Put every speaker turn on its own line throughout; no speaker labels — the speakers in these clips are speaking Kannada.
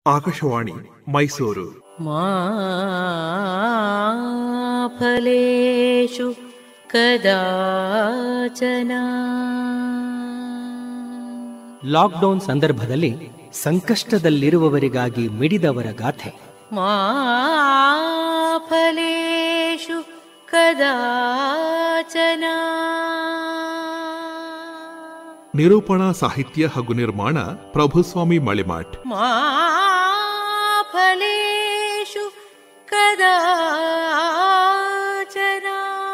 ಆಕಾಶವಾಣಿ ಮೈಸೂರು
मा फलेषु कदाचन
ಲಾಕ್ಡೌನ್ ಸಂದರ್ಭದಲ್ಲಿ ಸಂಕಷ್ಟದಲ್ಲಿರುವವರಿಗಾಗಿ ಮಿಡಿದವರ ಗಾಥೆ
मा फलेषु कदाचन
ನಿರೂಪಣಾ ಸಾಹಿತ್ಯ ಹಾಗೂ ನಿರ್ಮಾಣ ಪ್ರಭುಸ್ವಾಮಿ ಮಳಿಮಾಟ್
मा फलेषु कदाचन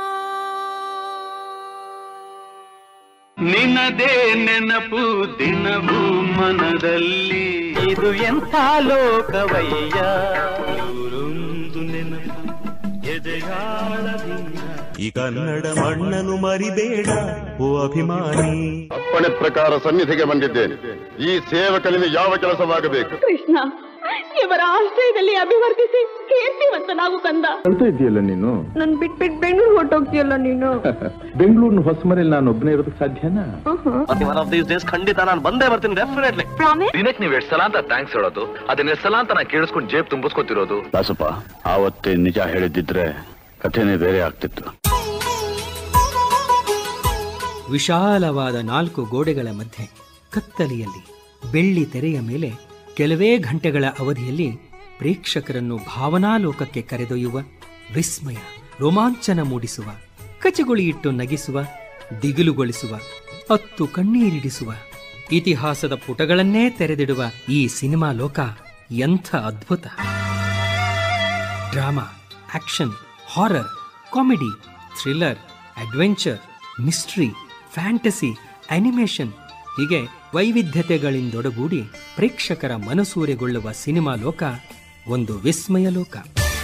ನಿನದೇ ನೆನಪು ದಿನವೂ ಮನದಲ್ಲಿ ಇದು ಎಂಥ ಲೋಕವಯ್ಯ ನೂರೊಂದು ನೆನಪು ಎದೆಗಾಳದಿಂದ
ಈ ಕನ್ನಡ ಮಣ್ಣನ್ನು ಮರಿಬೇಡ ಓ ಅಭಿಮಾನಿ
ಅಪ್ಪಣೆ ಪ್ರಕಾರ ಸನ್ನಿಧಿಗೆ ಬಂದಿದ್ದೇನೆ ಈ ಸೇವಕನಿಗೆ ಯಾವ ಕೆಲಸವಾಗಬೇಕು
ಕೃಷ್ಣ ಇವರ ಆಶ್ರಯದಲ್ಲಿ ಅಭಿವರ್ಧಿಸಿ ಕೀರ್ತಿವಂತನಾಗು ಕಂದ
ಕಳ್ತಾ ಇದೆಯಲ್ಲ ನೀನು
ನನ್ ಬಿಟ್ ಬಿಟ್ ಬೆಂಗಳೂರು ಹೊರಟೋಗ್ತೀಯಲ್ಲ ನೀನು
ಬೆಂಗಳೂರಿನ ಹೊಸಮನೆಯಲ್ಲಿ ನಾನು ಒಬ್ಬನೇ ಇರೋದಕ್ಕೆ ಸಾಧ್ಯನಾ
ಒನ್ ಆಫ್ ದೀಸ್ ಡೇಸ್ ಖಂಡಿತ ನಾನು ಬಂದೇ ಬರ್ತೀನಿ ಡೆಫಿನೆಟ್ಲಿ
ದಿನಕ್ಕೆ ನೀವ್ ಎಷ್ಟ್ ಸಲ ಅಂತ ಥ್ಯಾಂಕ್ಸ್ ಹೇಳೋದು ಅದನ್ನ ಎಷ್ಟ್ ಸಲ ಅಂತ ನಾ ಕೇಳಿಸ್ಕೊಂಡು ಜೇಬ್ ತುಂಬಿಸ್ಕೊತಿರೋದು
ದಾಸಪ್ಪ ಆವತ್ತೇ ನಿಜ ಹೇಳಿದ್ದಿದ್ರೆ ಕಥೆನೇ ಬೇರೆ ಆಗ್ತಿತ್ತು
ವಿಶಾಲವಾದ ನಾಲ್ಕು ಗೋಡೆಗಳ ಮಧ್ಯೆ ಕತ್ತಲೆಯಲ್ಲಿ ಬೆಳ್ಳಿ ತೆರೆಯ ಮೇಲೆ ಕೆಲವೇ ಗಂಟೆಗಳ ಅವಧಿಯಲ್ಲಿ ಪ್ರೇಕ್ಷಕರನ್ನು ಭಾವನಾಲೋಕಕ್ಕೆ ಕರೆದೊಯ್ಯುವ ವಿಸ್ಮಯ ರೋಮಾಂಚನ ಮೂಡಿಸುವ ಕಚಗುಳಿಯಿಟ್ಟು ನಗಿಸುವ ದಿಗಿಲುಗೊಳಿಸುವ ಹತ್ತು ಕಣ್ಣೀರಿಡಿಸುವ ಇತಿಹಾಸದ ಪುಟಗಳನ್ನೇ ತೆರೆದಿಡುವ ಈ ಸಿನಿಮಾ ಲೋಕ ಎಂಥ ಅದ್ಭುತ drama action horror comedy thriller adventure mystery fantasy animation ಹೀಗೆ ವೈವಿಧ್ಯತೆಗಳಿಂದೊಡಗೂಡಿ ಪ್ರೇಕ್ಷಕರ ಮನಸೂರೆಗೊಳ್ಳುವ ಸಿನಿಮಾ ಲೋಕ ಒಂದು ವಿಸ್ಮಯ ಲೋಕ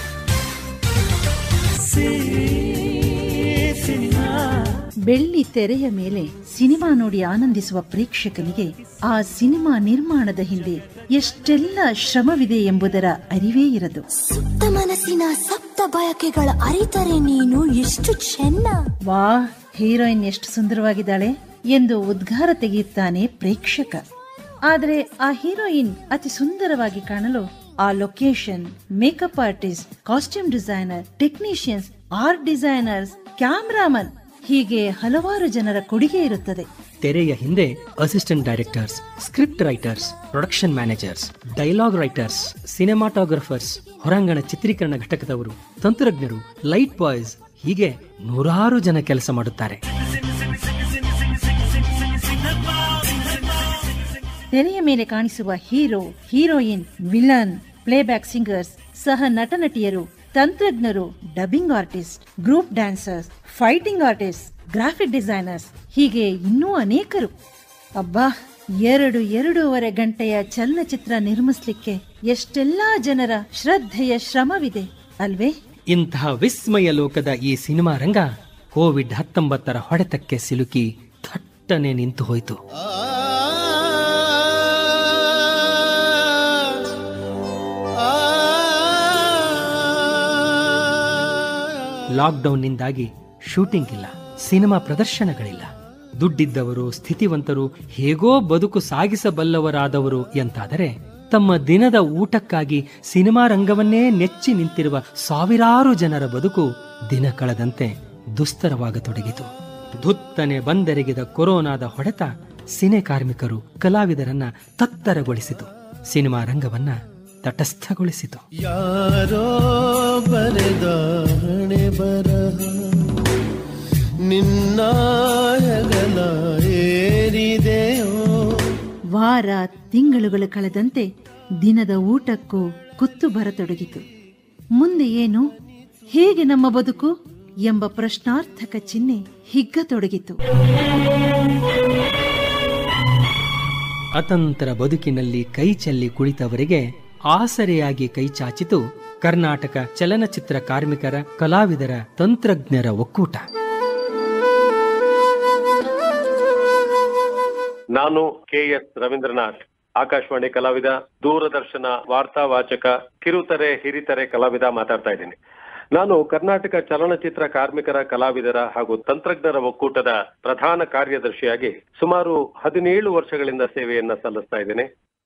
ಬೆಳ್ಳಿ ತೆರೆಯ ಮೇಲೆ ಸಿನಿಮಾ ನೋಡಿ ಆನಂದಿಸುವ ಪ್ರೇಕ್ಷಕನಿಗೆ ಆ ಸಿನಿಮಾ ನಿರ್ಮಾಣದ ಹಿಂದೆ ಎಷ್ಟೆಲ್ಲ ಶ್ರಮವಿದೆ ಎಂಬುದರ ಅರಿವೇ ಇರದು
ಸುಪ್ತ ಮನಸ್ಸಿನ ಸಪ್ತ ಬಯಕೆಗಳ ಅರಿತರೆ ನೀನು ಎಷ್ಟು ಚೆನ್ನ
ವಾ ಹೀರೋಯಿನ್ ಎಷ್ಟು ಸುಂದರವಾಗಿದ್ದಾಳೆ ಎಂದು ಉದ್ಗಾರ ತೆಗೆಯುತ್ತಾನೆ ಪ್ರೇಕ್ಷಕ ಆದರೆ ಆ ಹೀರೋಯಿನ್ ಅತಿ ಸುಂದರವಾಗಿ ಕಾಣಲು ಆ location makeup artist costume designer technicians art designers cameraman ಹೀಗೆ ಹಲವಾರು ಜನರ ಕೊಡುಗೆ ಇರುತ್ತದೆ
ತೆರೆಯ ಹಿಂದೆ assistant directors script writers production managers dialogue writers cinematographers ಹೊರಾಂಗಣ ಚಿತ್ರೀಕರಣ ಘಟಕದವರು ತಂತ್ರಜ್ಞರು ಲೈಟ್ ಬಾಯ್ಸ್ ಹೀಗೆ ನೂರಾರು ಜನ ಕೆಲಸ ಮಾಡುತ್ತಾರೆ
ತೆರೆಯ ಮೇಲೆ ಕಾಣಿಸುವ hero heroine villain playback singers ಸಹ ನಟನಟಿಯರು ತಂತ್ರಜ್ಞರು dubbing artist group dancers fighting artist graphic designers ಹೀಗೆ ಇನ್ನೂ ಅನೇಕರು ಅಬ್ಬಾ ಎರಡು ಎರಡೂವರೆ ಗಂಟೆಯ ಚಲನಚಿತ್ರ ನಿರ್ಮಿಸ್ಲಿಕ್ಕೆ ಎಷ್ಟೆಲ್ಲಾ ಜನರ ಶ್ರದ್ಧೆಯ ಶ್ರಮವಿದೆ ಅಲ್ವೇ
ಇಂತಹ ವಿಸ್ಮಯ ಲೋಕದ ಈ ಸಿನಿಮಾ ರಂಗ ಕೋವಿಡ್ ಹತ್ತೊಂಬತ್ತರ ಹೊಡೆತಕ್ಕೆ ಸಿಲುಕಿ ಥಟ್ಟನೆ ನಿಂತು ಹೋಯಿತು ಲಾಕ್ಡೌನ್ನಿಂದಾಗಿ ಶೂಟಿಂಗ್ ಇಲ್ಲ ಸಿನಿಮಾ ಪ್ರದರ್ಶನಗಳಿಲ್ಲ ದುಡ್ಡಿದ್ದವರು ಸ್ಥಿತಿವಂತರು ಹೇಗೋ ಬದುಕು ಸಾಗಿಸಬಲ್ಲವರಾದವರು ಎಂತಾದರೆ ತಮ್ಮ ದಿನದ ಊಟಕ್ಕಾಗಿ ಸಿನಿಮಾ ರಂಗವನ್ನೇ ನೆಚ್ಚಿ ನಿಂತಿರುವ ಸಾವಿರಾರು ಜನರ ಬದುಕು ದಿನ ಕಳೆದಂತೆ ದುಸ್ತರವಾಗತೊಡಗಿತು ಧುತ್ತನೆ ಬಂದೆರಗಿದ ಕೊರೋನಾದ ಹೊಡೆತ ಸಿನೆ ಕಾರ್ಮಿಕರು ಕಲಾವಿದರನ್ನ ತತ್ತರಗೊಳಿಸಿತು ಸಿನಿಮಾ ರಂಗವನ್ನ ತಟಸ್ಥಗೊಳಿಸಿತು
ಯಾರೋ ಬರೆದ ಹಣೆ ಬರಹ ನಿನ್ನ ಹೆಗಲ ಏರಿದೆಯೋ
ವಾರ ತಿಂಗಳುಗಳು ಕಳೆದಂತೆ ದಿನದ ಊಟಕ್ಕೂ ಕುತ್ತು ಬರತೊಡಗಿತು ಮುಂದೆ ಏನು ಹೇಗೆ ನಮ್ಮ ಬದುಕು ಎಂಬ ಪ್ರಶ್ನಾರ್ಥಕ ಚಿಹ್ನೆ ಹಿಗ್ಗತೊಡಗಿತು
ಅತಂತರ ಬದುಕಿನಲ್ಲಿ ಕೈ ಚೆಲ್ಲಿ ಕುಳಿತವರಿಗೆ ಆಸರೆಯಾಗಿ ಕೈ ಚಾಚಿತು ಕರ್ನಾಟಕ ಚಲನಚಿತ್ರ ಕಾರ್ಮಿಕರ ಕಲಾವಿದರ ತಂತ್ರಜ್ಞರ ಒಕ್ಕೂಟ
ನಾನು ಕೆ ಎಸ್ ರವೀಂದ್ರನಾಥ್ ಆಕಾಶವಾಣಿ ಕಲಾವಿದ ದೂರದರ್ಶನ ವಾರ್ತಾ ವಾಚಕ ಕಿರುತೆರೆ ಹಿರಿತೆರೆ ಕಲಾವಿದ ಮಾತಾಡ್ತಾ ಇದ್ದೀನಿ ನಾನು ಕರ್ನಾಟಕ ಚಲನಚಿತ್ರ ಕಾರ್ಮಿಕರ ಕಲಾವಿದರ ಹಾಗೂ ತಂತ್ರಜ್ಞರ ಒಕ್ಕೂಟದ ಪ್ರಧಾನ ಕಾರ್ಯದರ್ಶಿಯಾಗಿ ಸುಮಾರು ಹದಿನೇಳು ವರ್ಷಗಳಿಂದ ಸೇವೆಯನ್ನ ಸಲ್ಲಿಸ್ತಾ ಇದ್ದೇನೆ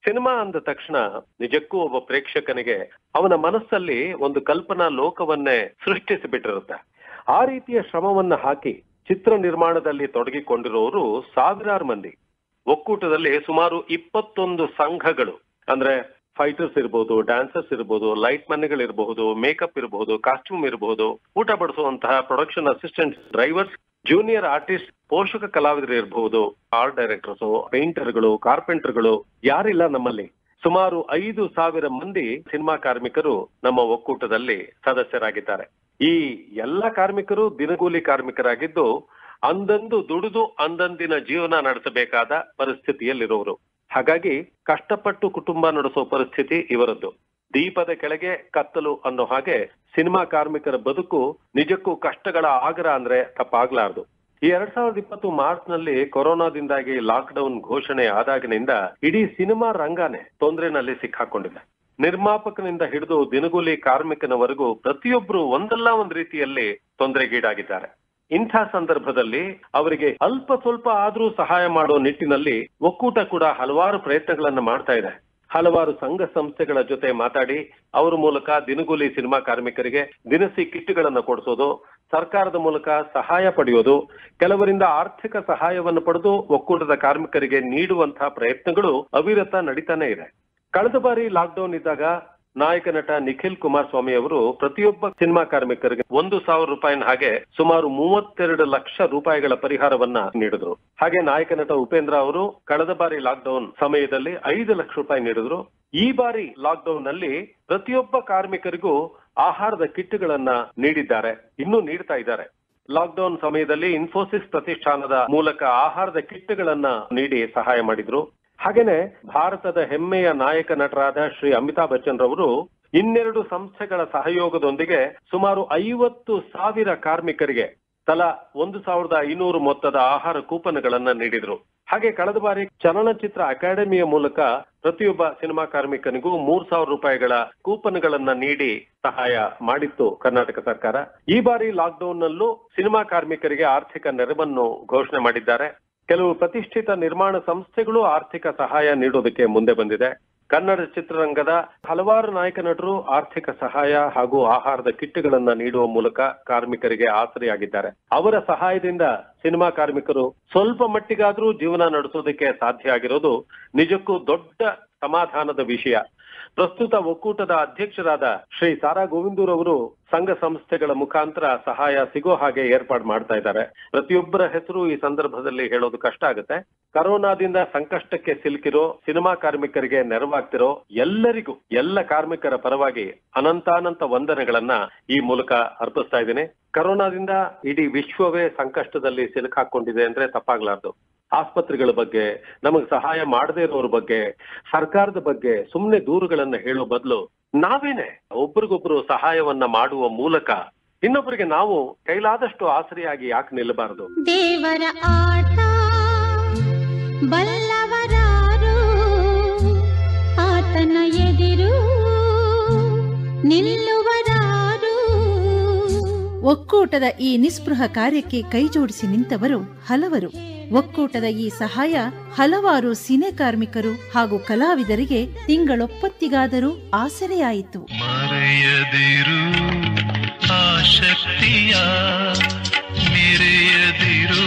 ಸಿನಿಮಾ ಅಂದ ತಕ್ಷಣ ನಿಜಕ್ಕೂ ಒಬ್ಬ ಪ್ರೇಕ್ಷಕನಿಗೆ ಅವನ ಮನಸ್ಸಲ್ಲಿ ಒಂದು ಕಲ್ಪನಾ ಲೋಕವನ್ನೇ ಸೃಷ್ಟಿಸಿ ಬಿಟ್ಟಿರುತ್ತೆ ಆ ರೀತಿಯ ಶ್ರಮವನ್ನ ಹಾಕಿ ಚಿತ್ರ ನಿರ್ಮಾಣದಲ್ಲಿ ತೊಡಗಿಕೊಂಡಿರೋರು ಸಾವಿರಾರು ಮಂದಿ ಒಕ್ಕೂಟದಲ್ಲಿ ಸುಮಾರು ಇಪ್ಪತ್ತೊಂದು ಸಂಘಗಳು ಅಂದ್ರೆ ಫೈಟರ್ಸ್ ಇರಬಹುದು ಡ್ಯಾನ್ಸರ್ಸ್ ಇರಬಹುದು ಲೈಟ್ ಮನ್ಗಳಿರಬಹುದು ಮೇಕಪ್ ಇರಬಹುದು ಕಾಸ್ಟ್ಯೂಮ್ ಇರಬಹುದು ಊಟ ಬಡಿಸುವಂತಹ production assistant drivers junior artist ಪೋಷಕ ಕಲಾವಿದರು ಇರಬಹುದು ಆರ್ಟ್ ಡೈರೆಕ್ಟರ್ಸ್ ಪೇಂಟರ್ಗಳು ಕಾರ್ಪೆಂಟರ್ಗಳು ಯಾರಿಲ್ಲ ನಮ್ಮಲ್ಲಿ ಸುಮಾರು ಐದು ಸಾವಿರ ಮಂದಿ ಸಿನಿಮಾ ಕಾರ್ಮಿಕರು ನಮ್ಮ ಒಕ್ಕೂಟದಲ್ಲಿ ಸದಸ್ಯರಾಗಿದ್ದಾರೆ ಈ ಎಲ್ಲ ಕಾರ್ಮಿಕರು ದಿನಗೂಲಿ ಕಾರ್ಮಿಕರಾಗಿದ್ದು ಅಂದಂದು ದುಡಿದು ಅಂದಂದಿನ ಜೀವನ ನಡೆಸಬೇಕಾದ ಪರಿಸ್ಥಿತಿಯಲ್ಲಿರೋರು ಹಾಗಾಗಿ ಕಷ್ಟಪಟ್ಟು ಕುಟುಂಬ ನಡೆಸೋ ಪರಿಸ್ಥಿತಿ ಇವರದ್ದು ದೀಪದ ಕೆಳಗೆ ಕತ್ತಲು ಅನ್ನೋ ಹಾಗೆ ಸಿನಿಮಾ ಕಾರ್ಮಿಕರ ಬದುಕು ನಿಜಕ್ಕೂ ಕಷ್ಟಗಳ ಆಗರ ಅಂದ್ರೆ ತಪ್ಪಾಗ್ಲಾರ್ದು ಈ ಎರಡ್ ಸಾವಿರದ ಇಪ್ಪತ್ತು ಮಾರ್ಚ್ ನಲ್ಲಿ ಕೊರೋನಾದಿಂದಾಗಿ ಲಾಕ್ ಡೌನ್ ಘೋಷಣೆ ಆದಾಗಿನಿಂದ ಇಡೀ ಸಿನಿಮಾ ರಂಗನೇ ತೊಂದರೆನಲ್ಲಿ ಸಿಕ್ಕಾಕೊಂಡಿದೆ ನಿರ್ಮಾಪಕನಿಂದ ಹಿಡಿದು ದಿನಗೂಲಿ ಕಾರ್ಮಿಕನವರೆಗೂ ಪ್ರತಿಯೊಬ್ಬರು ಒಂದಲ್ಲ ಒಂದ್ ರೀತಿಯಲ್ಲಿ ತೊಂದರೆಗೀಡಾಗಿದ್ದಾರೆ ಇಂಥ ಸಂದರ್ಭದಲ್ಲಿ ಅವರಿಗೆ ಅಲ್ಪ ಸ್ವಲ್ಪ ಆದ್ರೂ ಸಹಾಯ ಮಾಡೋ ನಿಟ್ಟಿನಲ್ಲಿ ಒಕ್ಕೂಟ ಕೂಡ ಹಲವಾರು ಪ್ರಯತ್ನಗಳನ್ನ ಮಾಡ್ತಾ ಇದೆ ಹಲವಾರು ಸಂಘ ಸಂಸ್ಥೆಗಳ ಜೊತೆ ಮಾತಾಡಿ ಅವರ ಮೂಲಕ ದಿನಗೂಲಿ ಸಿನಿಮಾ ಕಾರ್ಮಿಕರಿಗೆ ದಿನಸಿ ಕಿಟ್ಗಳನ್ನ ಕೊಡಿಸೋದು ಸರ್ಕಾರದ ಮೂಲಕ ಸಹಾಯ ಪಡೆಯೋದು ಕೆಲವರಿಂದ ಆರ್ಥಿಕ ಸಹಾಯವನ್ನು ಪಡೆದು ಒಕ್ಕೂಟದ ಕಾರ್ಮಿಕರಿಗೆ ನೀಡುವಂತಹ ಪ್ರಯತ್ನಗಳು ಅವಿರತ ನಡೀತಾನೆ ಇದೆ ಕಳೆದ ಬಾರಿ ಲಾಕ್ಡೌನ್ ಇದ್ದಾಗ ನಾಯಕ ನಟ ನಿಖಿಲ್ ಕುಮಾರಸ್ವಾಮಿ ಅವರು ಪ್ರತಿಯೊಬ್ಬ ಸಿನಿಮಾ ಕಾರ್ಮಿಕರಿಗೆ ಒಂದು ಸಾವಿರ ರೂಪಾಯಿನ ಹಾಗೆ ಸುಮಾರು ಮೂವತ್ತೆರಡು ಲಕ್ಷ ರೂಪಾಯಿಗಳ ಪರಿಹಾರವನ್ನ ನೀಡಿದ್ರು ಹಾಗೆ ನಾಯಕ ನಟ ಉಪೇಂದ್ರ ಅವರು ಕಳೆದ ಬಾರಿ ಲಾಕ್ಡೌನ್ ಸಮಯದಲ್ಲಿ ಐದು ಲಕ್ಷ ರೂಪಾಯಿ ನೀಡಿದ್ರು ಈ ಬಾರಿ ಲಾಕ್ಡೌನ್ ನಲ್ಲಿ ಪ್ರತಿಯೊಬ್ಬ ಕಾರ್ಮಿಕರಿಗೂ ಆಹಾರದ ಕಿಟ್ಗಳನ್ನ ನೀಡಿದ್ದಾರೆ ಇನ್ನೂ ನೀಡ್ತಾ ಇದ್ದಾರೆ ಲಾಕ್ಡೌನ್ ಸಮಯದಲ್ಲಿ ಇನ್ಫೋಸಿಸ್ ಪ್ರತಿಷ್ಠಾನದ ಮೂಲಕ ಆಹಾರದ ಕಿಟ್ಗಳನ್ನ ನೀಡಿ ಸಹಾಯ ಮಾಡಿದ್ರು ಹಾಗೇನೆ ಭಾರತದ ಹೆಮ್ಮೆಯ ನಾಯಕ ನಟರಾದ ಶ್ರೀ ಅಮಿತಾಬ್ ಬಚ್ಚನ್ ರವರು ಇನ್ನೆರಡು ಸಂಸ್ಥೆಗಳ ಸಹಯೋಗದೊಂದಿಗೆ ಸುಮಾರು ಐವತ್ತು ಸಾವಿರ ಕಾರ್ಮಿಕರಿಗೆ ತಲಾ ಒಂದು ಸಾವಿರದ ಐನೂರು ಮೊತ್ತದ ಆಹಾರ ಕೂಪನ್ಗಳನ್ನ ನೀಡಿದ್ರು ಹಾಗೆ ಕಳೆದ ಬಾರಿ ಚಲನಚಿತ್ರ ಅಕಾಡೆಮಿಯ ಮೂಲಕ ಪ್ರತಿಯೊಬ್ಬ ಸಿನಿಮಾ ಕಾರ್ಮಿಕನಿಗೂ ಮೂರ್ ಸಾವಿರ ರೂಪಾಯಿಗಳ ಕೂಪನ್ಗಳನ್ನ ನೀಡಿ ಸಹಾಯ ಮಾಡಿತ್ತು ಕರ್ನಾಟಕ ಸರ್ಕಾರ ಈ ಬಾರಿ ಲಾಕ್ಡೌನ್ ನಲ್ಲೂ ಸಿನಿಮಾ ಕಾರ್ಮಿಕರಿಗೆ ಆರ್ಥಿಕ ನೆರವನ್ನು ಘೋಷಣೆ ಮಾಡಿದ್ದಾರೆ ಕೆಲವು ಪ್ರತಿಷ್ಠಿತ ನಿರ್ಮಾಣ ಸಂಸ್ಥೆಗಳು ಆರ್ಥಿಕ ಸಹಾಯ ನೀಡೋದಕ್ಕೆ ಮುಂದೆ ಬಂದಿದೆ ಕನ್ನಡ ಚಿತ್ರರಂಗದ ಹಲವಾರು ನಾಯಕ ನಟರು ಆರ್ಥಿಕ ಸಹಾಯ ಹಾಗೂ ಆಹಾರದ ಕಿಟ್ಗಳನ್ನ ನೀಡುವ ಮೂಲಕ ಕಾರ್ಮಿಕರಿಗೆ ಆಸರೆಯಾಗಿದ್ದಾರೆ ಅವರ ಸಹಾಯದಿಂದ ಸಿನಿಮಾ ಕಾರ್ಮಿಕರು ಸ್ವಲ್ಪ ಮಟ್ಟಿಗಾದ್ರೂ ಜೀವನ ನಡೆಸೋದಕ್ಕೆ ಸಾಧ್ಯ ಆಗಿರೋದು ನಿಜಕ್ಕೂ ದೊಡ್ಡ ಸಮಾಧಾನದ ವಿಷಯ ಪ್ರಸ್ತುತ ಒಕ್ಕೂಟದ ಅಧ್ಯಕ್ಷರಾದ ಶ್ರೀ ಸಾರಾ ಗೋವಿಂದೂರವರು ಸಂಘ ಸಂಸ್ಥೆಗಳ ಮುಖಾಂತರ ಸಹಾಯ ಸಿಗೋ ಹಾಗೆ ಏರ್ಪಾಡು ಮಾಡ್ತಾ ಇದ್ದಾರೆ ಪ್ರತಿಯೊಬ್ಬರ ಹೆಸರು ಈ ಸಂದರ್ಭದಲ್ಲಿ ಹೇಳೋದು ಕಷ್ಟ ಆಗುತ್ತೆ ಕರೋನಾದಿಂದ ಸಂಕಷ್ಟಕ್ಕೆ ಸಿಲುಕಿರೋ ಸಿನಿಮಾ ಕಾರ್ಮಿಕರಿಗೆ ನೆರವಾಗ್ತಿರೋ ಎಲ್ಲರಿಗೂ ಎಲ್ಲ ಕಾರ್ಮಿಕರ ಪರವಾಗಿ ಅನಂತಾನಂತ ವಂದನೆಗಳನ್ನ ಈ ಮೂಲಕ ಅರ್ಪಿಸ್ತಾ ಇದ್ದೀನಿ ಕರೋನಾದಿಂದ ಇಡೀ ವಿಶ್ವವೇ ಸಂಕಷ್ಟದಲ್ಲಿ ಸಿಲುಕಾಕೊಂಡಿದೆ ಅಂದ್ರೆ ತಪ್ಪಾಗ್ಲಾರ್ದು ಆಸ್ಪತ್ರೆಗಳ ಬಗ್ಗೆ ನಮಗೆ ಸಹಾಯ ಮಾಡದೇ ಇರೋರ ಬಗ್ಗೆ ಸರ್ಕಾರದ ಬಗ್ಗೆ ಸುಮ್ಮನೆ ದೂರುಗಳನ್ನ ಹೇಳೋ ಬದಲು ನಾವೇನೆ ಒಬ್ರಿಗೊಬ್ರು ಸಹಾಯವನ್ನ ಮಾಡುವ ಮೂಲಕ ಇನ್ನೊಬ್ಬರಿಗೆ ನಾವು ಕೈಲಾದಷ್ಟು ಆಸರಿಯಾಗಿ ಯಾಕೆ ನಿಲ್ಲಬಾರದು
ದೇವರ ಆಟ ಬಲ್ಲವರಾರು ಆತನ ಎದಿರು ನಿಲ್ಲುವರಾರು
ಒಕ್ಕೂಟದ ಈ ನಿಸ್ಪೃಹ ಕಾರ್ಯಕ್ಕೆ ಕೈಜೋಡಿಸಿ ನಿಂತವರು ಹಲವರು ಒಕ್ಕೂಟದ ಈ ಸಹಾಯ ಹಲವಾರು ಸಿನೆ ಕಾರ್ಮಿಕರು ಹಾಗೂ ಕಲಾವಿದರಿಗೆ ತಿಂಗಳೊಪ್ಪತ್ತಿಗಾದರೂ ಆಸರೆಯಾಯಿತು
ಮರೆಯದಿರು ಆ ಶಕ್ತಿಯ ಮೆರೆಯದಿರು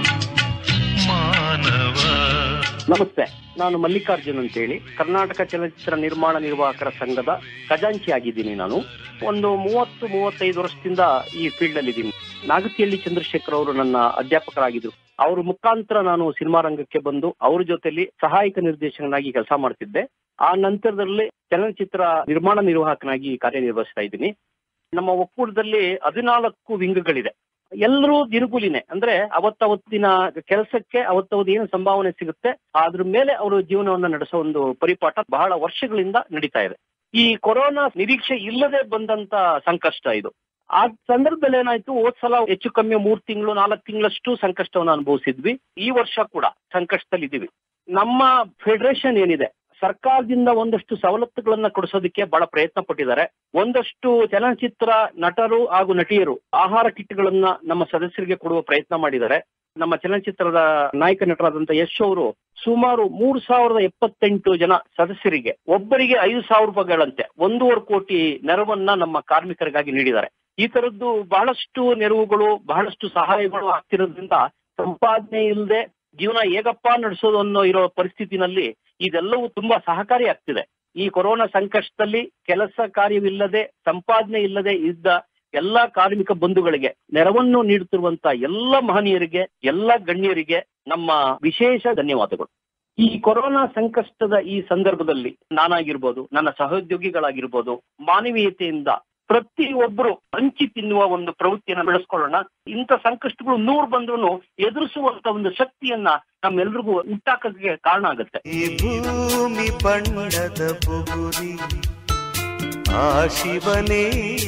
ಮಾನವ
ನಮಸ್ತೆ ನಾನು ಮಲ್ಲಿಕಾರ್ಜುನ್ ಅಂತೇಳಿ ಕರ್ನಾಟಕ ಚಲನಚಿತ್ರ ನಿರ್ಮಾಣ ನಿರ್ವಾಹಕರ ಸಂಘದ ಖಜಾಂಚಿ ಆಗಿದ್ದೀನಿ ನಾನು ಒಂದು ಮೂವತ್ತು ಮೂವತ್ತೈದು ವರ್ಷದಿಂದ ಈ ಫೀಲ್ಡ್ ಅಲ್ಲಿ ಇದ್ದೀನಿ ನಾಗತಿಹಳ್ಳಿ ಚಂದ್ರಶೇಖರ್ ಅವರು ನನ್ನ ಅಧ್ಯಾಪಕರಾಗಿದ್ರು ಅವ್ರ ಮುಖಾಂತರ ನಾನು ಸಿನಿಮಾ ರಂಗಕ್ಕೆ ಬಂದು ಅವ್ರ ಜೊತೆಲಿ ಸಹಾಯಕ ನಿರ್ದೇಶಕನಾಗಿ ಕೆಲಸ ಮಾಡ್ತಿದ್ದೆ ಆ ನಂತರದಲ್ಲಿ ಚಲನಚಿತ್ರ ನಿರ್ಮಾಣ ನಿರ್ವಾಹಕನಾಗಿ ಕಾರ್ಯನಿರ್ವಹಿಸ್ತಾ ಇದ್ದೀನಿ ನಮ್ಮ ಒಕ್ಕೂಟದಲ್ಲಿ ಹದಿನಾಲ್ಕು ವಿಂಗ್ಗಳಿದೆ ಎಲ್ಲರೂ ದಿನಗೂಲಿನೇ ಅಂದ್ರೆ ಅವತ್ತವತ್ತಿನ ಕೆಲಸಕ್ಕೆ ಅವತ್ತವತ್ತು ಏನು ಸಂಭಾವನೆ ಸಿಗುತ್ತೆ ಅದ್ರ ಮೇಲೆ ಅವರು ಜೀವನವನ್ನ ನಡೆಸೋ ಒಂದು ಪರಿಪಾಠ ಬಹಳ ವರ್ಷಗಳಿಂದ ನಡೀತಾ ಇದೆ ಈ ಕೊರೋನಾ ನಿರೀಕ್ಷೆ ಇಲ್ಲದೆ ಬಂದಂತ ಸಂಕಷ್ಟ ಇದು ಆ ಸಂದರ್ಭದಲ್ಲಿ ಏನಾಯ್ತು ಹೋದ್ ಸಲ ಹೆಚ್ಚು ಕಮ್ಮಿ ಮೂರ್ ತಿಂಗಳು ನಾಲ್ಕು ತಿಂಗಳಷ್ಟು ಸಂಕಷ್ಟವನ್ನು ಅನುಭವಿಸಿದ್ವಿ ಈ ವರ್ಷ ಕೂಡ ಸಂಕಷ್ಟದಲ್ಲಿ ಇದೀವಿ ನಮ್ಮ ಫೆಡರೇಷನ್ ಏನಿದೆ ಸರ್ಕಾರದಿಂದ ಒಂದಷ್ಟು ಸವಲತ್ತುಗಳನ್ನ ಕೊಡಿಸೋದಕ್ಕೆ ಬಹಳ ಪ್ರಯತ್ನ ಪಟ್ಟಿದ್ದಾರೆ ಒಂದಷ್ಟು ಚಲನಚಿತ್ರ ನಟರು ಹಾಗೂ ನಟಿಯರು ಆಹಾರ ಕಿಟ್ಗಳನ್ನ ನಮ್ಮ ಸದಸ್ಯರಿಗೆ ಕೊಡುವ ಪ್ರಯತ್ನ ಮಾಡಿದ್ದಾರೆ ನಮ್ಮ ಚಲನಚಿತ್ರದ ನಾಯಕ ನಟರಾದಂತ ಯಶ್ ಅವರು ಸುಮಾರು ಮೂರ್ ಸಾವಿರದ ಎಪ್ಪತ್ತೆಂಟು ಜನ ಸದಸ್ಯರಿಗೆ ಒಬ್ಬರಿಗೆ ಐದು ಸಾವಿರ ರೂಪಾಯಿಗಳಂತೆ ಒಂದೂವರೆ ಕೋಟಿ ನೆರವನ್ನ ನಮ್ಮ ಕಾರ್ಮಿಕರಿಗಾಗಿ ನೀಡಿದ್ದಾರೆ ಈ ತರದ್ದು ಬಹಳಷ್ಟು ನೆರವುಗಳು ಬಹಳಷ್ಟು ಸಹಾಯಗಳು ಆಗ್ತಿರೋದ್ರಿಂದ ಸಂಪಾದನೆ ಇಲ್ಲದೆ ಜೀವನ ಹೇಗಪ್ಪ ನಡೆಸೋದು ಅನ್ನೋ ಇರೋ ಪರಿಸ್ಥಿತಿನಲ್ಲಿ ಇದೆಲ್ಲವೂ ತುಂಬಾ ಸಹಕಾರಿ ಆಗ್ತಿದೆ ಈ ಕೊರೋನಾ ಸಂಕಷ್ಟದಲ್ಲಿ ಕೆಲಸ ಕಾರ್ಯವಿಲ್ಲದೆ ಸಂಪಾದನೆ ಇಲ್ಲದೆ ಇದ್ದ ಎಲ್ಲಾ ಕಾರ್ಮಿಕ ಬಂಧುಗಳಿಗೆ ನೆರವನ್ನು ನೀಡುತ್ತಿರುವಂತ ಎಲ್ಲ ಮಹನೀಯರಿಗೆ ಎಲ್ಲ ಗಣ್ಯರಿಗೆ ನಮ್ಮ ವಿಶೇಷ ಧನ್ಯವಾದಗಳು ಈ ಕೊರೋನಾ ಸಂಕಷ್ಟದ ಈ ಸಂದರ್ಭದಲ್ಲಿ ನಾನಾಗಿರ್ಬೋದು ನನ್ನ ಸಹೋದ್ಯೋಗಿಗಳಾಗಿರ್ಬೋದು ಮಾನವೀಯತೆಯಿಂದ ಪ್ರತಿಯೊಬ್ಬರು ಹಂಚಿ ತಿನ್ನುವ ಒಂದು ಪ್ರವೃತ್ತಿಯನ್ನ ಬೆಳೆಸ್ಕೊಳ್ಳೋಣ ಇಂಥ ಸಂಕಷ್ಟಗಳು ನೂರು ಬಂದ್ರು ಎದುರಿಸುವಂತ ಒಂದು ಶಕ್ತಿಯನ್ನ ನಮ್ಮೆಲ್ರಿಗೂ ಹುಟ್ಟಾಕಕ್ಕೆ ಕಾರಣ ಆಗುತ್ತೆ
ಈ ಭೂಮಿ ಬಣ್ಣದ ಬುಗುರಿ ಆ ಶಿವನೇ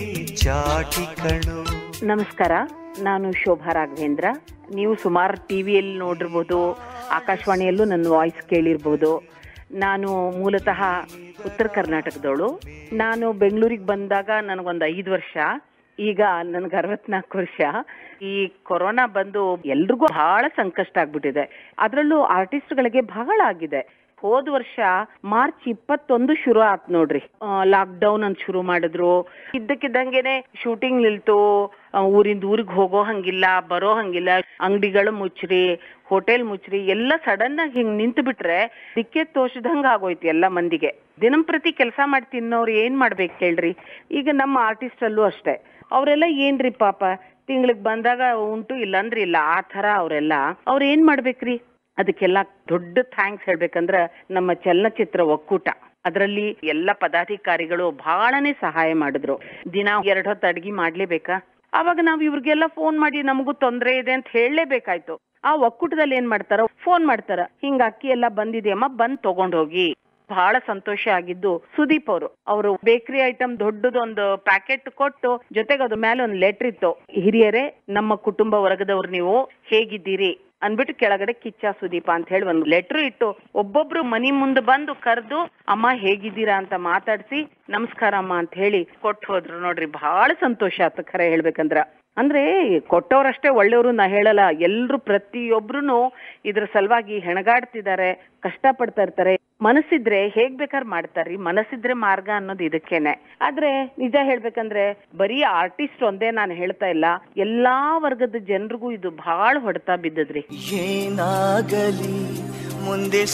ಚಾಟಿ ಕಣು
ನಮಸ್ಕಾರ ನಾನು ಶೋಭಾ ರಾಘವೇಂದ್ರ ನೀವು ಸುಮಾರು ಟಿವಿಯಲ್ಲಿ ನೋಡಿರ್ಬೋದು ಆಕಾಶವಾಣಿಯಲ್ಲೂ ನನ್ನ ವಾಯ್ಸ್ ಕೇಳಿರ್ಬೋದು ನಾನು ಮೂಲತಃ ಉತ್ತರ ಕರ್ನಾಟಕದವಳು ನಾನು ಬೆಂಗಳೂರಿಗೆ ಬಂದಾಗ ನನಗೊಂದು ಐದು ವರ್ಷ ಈಗ ನನ್ಗೆ ಅರವತ್ನಾಲ್ಕು ವರ್ಷ ಈ ಕೊರೋನಾ ಬಂದು ಎಲ್ರಿಗೂ ಬಹಳ ಸಂಕಷ್ಟ ಆಗ್ಬಿಟ್ಟಿದೆ ಅದರಲ್ಲೂ ಆರ್ಟಿಸ್ಟ್ಗಳಿಗೆ ಬಹಳ ಆಗಿದೆ ಹೋದ ವರ್ಷ ಮಾರ್ಚ್ ಇಪ್ಪತ್ತೊಂದು ಶುರು ಆತ್ ನೋಡ್ರಿ ಲಾಕ್ ಡೌನ್ ಅಂತ ಶುರು ಮಾಡಿದ್ರು ಇದ್ದಕ್ಕಿದ್ದಂಗೆನೆ ಶೂಟಿಂಗ್ ನಿಲ್ತು ಆ, ಊರಿಂದ ಊರಿಗೆ ಹೋಗೋ ಹಂಗಿಲ್ಲ ಬರೋ ಹಂಗಿಲ್ಲ ಅಂಗಡಿಗಳು ಮುಚ್ಚ್ರಿ ಹೋಟೆಲ್ ಮುಚ್ಚ್ರಿ ಎಲ್ಲ ಸಡನ್ ಆಗಿ ಹಿಂಗ್ ನಿಂತು ಬಿಟ್ರೆ ದಿಕ್ಕೆ ತೋಚದಂಗ ಆಗೋಯ್ತು ಎಲ್ಲ ಮಂದಿಗೆ ದಿನಂಪ್ರತಿ ಕೆಲಸ ಮಾಡಿ ತಿನ್ನೋರು ಏನ್ ಮಾಡ್ಬೇಕು ಹೇಳ್ರಿ ಈಗ ನಮ್ಮ ಆರ್ಟಿಸ್ಟ್ ಅಲ್ಲೂ ಅಷ್ಟೇ ಅವರೆಲ್ಲ ಏನ್ರಿ ಪಾಪ ತಿಂಗಳಿಗೆ ಬಂದಾಗ ಉಂಟು ಇಲ್ಲಂದ್ರೆ ಇಲ್ಲ ಆ ತರ ಅವರೆಲ್ಲ ಅವ್ರ ಏನ್ ಮಾಡ್ಬೇಕ್ರಿ ಅದಕ್ಕೆಲ್ಲ ದೊಡ್ಡ ಥ್ಯಾಂಕ್ಸ್ ಹೇಳ್ಬೇಕಂದ್ರ ನಮ್ಮ ಚಲನಚಿತ್ರ ಒಕ್ಕೂಟ ಅದರಲ್ಲಿ ಎಲ್ಲ ಪದಾಧಿಕಾರಿಗಳು ಬಹಳನೇ ಸಹಾಯ ಮಾಡಿದ್ರು ದಿನ ಎರಡ್ ಹೊತ್ತು ಅಡ್ಗಿ ಮಾಡ್ಲೇಬೇಕಾ ಅವಾಗ ನಾವ್ ಇವ್ರಿಗೆಲ್ಲ ಫೋನ್ ಮಾಡಿ ನಮಗೂ ತೊಂದ್ರೆ ಇದೆ ಅಂತ ಹೇಳಲೇಬೇಕಾಯ್ತು ಆ ಒಕ್ಕೂಟದಲ್ಲಿ ಏನ್ ಮಾಡ್ತಾರ ಫೋನ್ ಮಾಡ್ತಾರ ಹಿಂಗ ಅಕ್ಕಿ ಎಲ್ಲ ಬಂದಿದೆಯಮ್ಮ ಬಂದ್ ತಗೊಂಡ್ ಹೋಗಿ ಬಹಳ ಸಂತೋಷ ಆಗಿದ್ದು ಸುದೀಪ್ ಅವರು ಅವರು ಬೇಕರಿ ಐಟಮ್ ದೊಡ್ಡದೊಂದು ಪ್ಯಾಕೆಟ್ ಕೊಟ್ಟು ಜೊತೆಗೆ ಅದ್ರ ಮೇಲೆ ಒಂದು ಲೆಟರ್ ಇತ್ತು ಹಿರಿಯರೇ ನಮ್ಮ ಕುಟುಂಬ ವರ್ಗದವ್ರು ನೀವು ಹೇಗಿದ್ದೀರಿ ಅನ್ಬಿಟ್ಟು ಕೆಳಗಡೆ ಕಿಚ್ಚ ಸುದೀಪ ಅಂತ ಹೇಳಿ ಒಂದು ಲೆಟರ್ ಇಟ್ಟು ಒಬ್ಬೊಬ್ರು ಮನಿ ಮುಂದೆ ಬಂದು ಕರೆದು ಅಮ್ಮ ಹೇಗಿದ್ದೀರಾ ಅಂತ ಮಾತಾಡ್ಸಿ ನಮಸ್ಕಾರ ಅಮ್ಮ ಅಂತ ಹೇಳಿ ಕೊಟ್ಟು ಹೋದ್ರು ನೋಡ್ರಿ ಬಹಳ ಸಂತೋಷ ಆತ ಖರೆ ಹೇಳ್ಬೇಕಂದ್ರ ಅಂದ್ರೆ ಕೊಟ್ಟವ್ರಷ್ಟೇ ಒಳ್ಳೆಯವರು ನಾ ಹೇಳಲ್ಲ ಎಲ್ರು ಪ್ರತಿಯೊಬ್ರು ಇದ್ರ ಸಲುವಾಗಿ ಹೆಣಗಾಡ್ತಿದ್ದಾರೆ ಕಷ್ಟ ಪಡ್ತಾ ಇರ್ತಾರೆ ಮನಸ್ಸಿದ್ರೆ ಹೇಗ್ ಬೇಕಾದ್ರೆ ಮಾಡ್ತಾರ್ರಿ ಮನಸ್ಸಿದ್ರೆ ಮಾರ್ಗ ಅನ್ನೋದು ಇದಕ್ಕೇನೆ ಆದ್ರೆ ನಿಜ ಹೇಳ್ಬೇಕಂದ್ರೆ ಬರೀ ಆರ್ಟಿಸ್ಟ್ ಒಂದೇ ನಾನು ಹೇಳ್ತಾ ಇಲ್ಲ ಎಲ್ಲಾ ವರ್ಗದ ಜನರಿಗೂ ಇದು ಬಹಳ ಹೊಡೆತ ಬಿದ್ದದ್ರಿ
ಏನಾಗಲಿ ಮುಂದೆ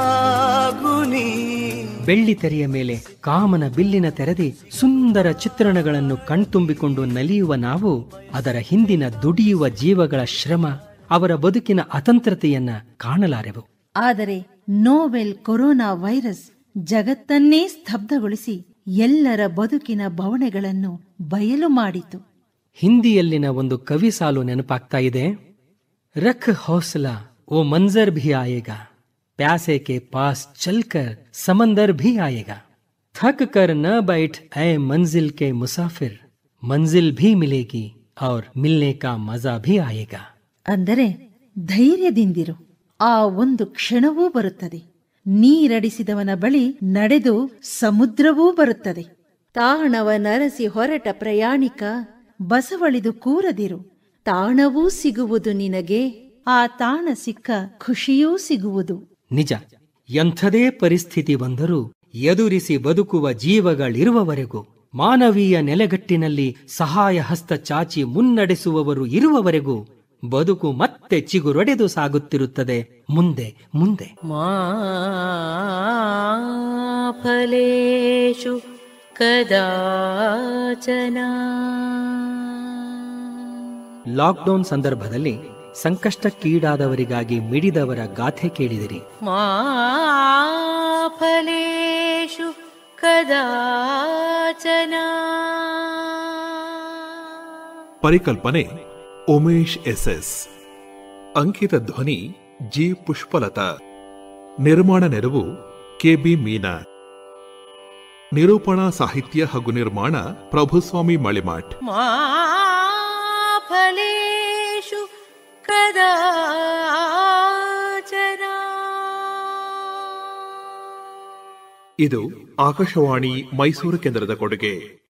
ಸಾಗುನಿ
ಬೆಳ್ಳಿ ತೆರೆಯ ಮೇಲೆ ಕಾಮನ ಬಿಲ್ಲಿನ ತೆರೆದಿ ಸುಂದರ ಚಿತ್ರಣಗಳನ್ನು ಕಣ್ತುಂಬಿಕೊಂಡು ನಲಿಯುವ ನಾವು ಅದರ ಹಿಂದಿನ ದುಡಿಯುವ ಜೀವಗಳ ಶ್ರಮ ಅವರ ಬದುಕಿನ ಅತಂತ್ರತೆಯನ್ನ ಕಾಣಲಾರೆವು
ಆದರೆ ನೋವೆಲ್ ಕೊರೋನಾ ವೈರಸ್ ಜಗತ್ತನ್ನೇ ಸ್ತಬ್ಧಗೊಳಿಸಿ ಎಲ್ಲರ ಬದುಕಿನ ಬವಣೆಗಳನ್ನು ಬಯಲು ಮಾಡಿತು
ಹಿಂದಿಯಲ್ಲಿನ ಒಂದು ಕವಿ ಸಾಲು ನೆನಪಾಗ್ತಾ ಇದೆ ರಖ್ ಹೌಸಲಾ ಓ ಮಂಜರ್ ಭಿ ಆಯೇಗಾ ಪ್ಯಾಸೆ ಕೆ ಪಾಸ್ ಚಲ್ಕರ್ ಸಮಂದರ್ ಭಿ ಆಯೇಗಾ थक कर न बैठ ऐ मंजिल के मुसाफिर मंजिल भी मिलेगी और मिलने का मजा भी आएगा
ಅಂದರೆ ಧೈರ್ಯದಿಂದಿರು ಆ ಒಂದು ಕ್ಷಣವೂ ಬರುತ್ತದೆ ನೀರಡಿಸಿದವನ ಬಳಿ ನಡೆದು ಸಮುದ್ರವೂ ಬರುತ್ತದೆ ತಾಣವ ನರಸಿ ಹೊರಟ ಪ್ರಯಾಣಿಕ ಬಸವಳಿದು ಕೂರದಿರು ತಾಣವೂ ಸಿಗುವುದು ನಿನಗೆ ಆ ತಾಣ ಸಿಕ್ಕ ಖುಷಿಯೂ ಸಿಗುವುದು
ನಿಜ ಎಂಥದೇ ಪರಿಸ್ಥಿತಿ ಬಂದರೂ ಎದುರಿಸಿ ಬದುಕುವ ಜೀವಗಳಿರುವವರೆಗೂ ಮಾನವೀಯ ನೆಲೆಗಟ್ಟಿನಲ್ಲಿ ಸಹಾಯ ಹಸ್ತ ಚಾಚಿ ಮುನ್ನಡೆಸುವವರು ಇರುವವರೆಗೂ ಬದುಕು ಮತ್ತೆ ಚಿಗುರೊಡೆದು ಸಾಗುತ್ತಿರುತ್ತದೆ ಮುಂದೆ ಮುಂದೆ
ಫಲೇಷು ಕದಾಚನ
ಲಾಕ್ಡೌನ್ ಸಂದರ್ಭದಲ್ಲಿ ಸಂಕಷ್ಟಕ್ಕೀಡಾದವರಿಗಾಗಿ ಮಿಡಿದವರ ಗಾಥೆ ಕೇಳಿದಿರಿ
ಮಾ ಫಲೇಷು ಕದಾಚನ
ಪರಿಕಲ್ಪನೆ ಉಮೇಶ್ ಎಸ್ಎಸ್ ಅಂಕಿತ ಧ್ವನಿ ಜಿ ಪುಷ್ಪಲತಾ ನಿರ್ಮಾಣ ನೆರವು ಕೆಬಿ ಮೀನಾ ನಿರೂಪಣಾ ಸಾಹಿತ್ಯ ಹಾಗೂ ನಿರ್ಮಾಣ ಪ್ರಭುಸ್ವಾಮಿ ಮಳಿಮಾಟ್
ಮಾ ಫಲೇಷು ಕದಾಚನ
ಇದು ಆಕಾಶವಾಣಿ ಮೈಸೂರು ಕೇಂದ್ರದ ಕೊಡುಗೆ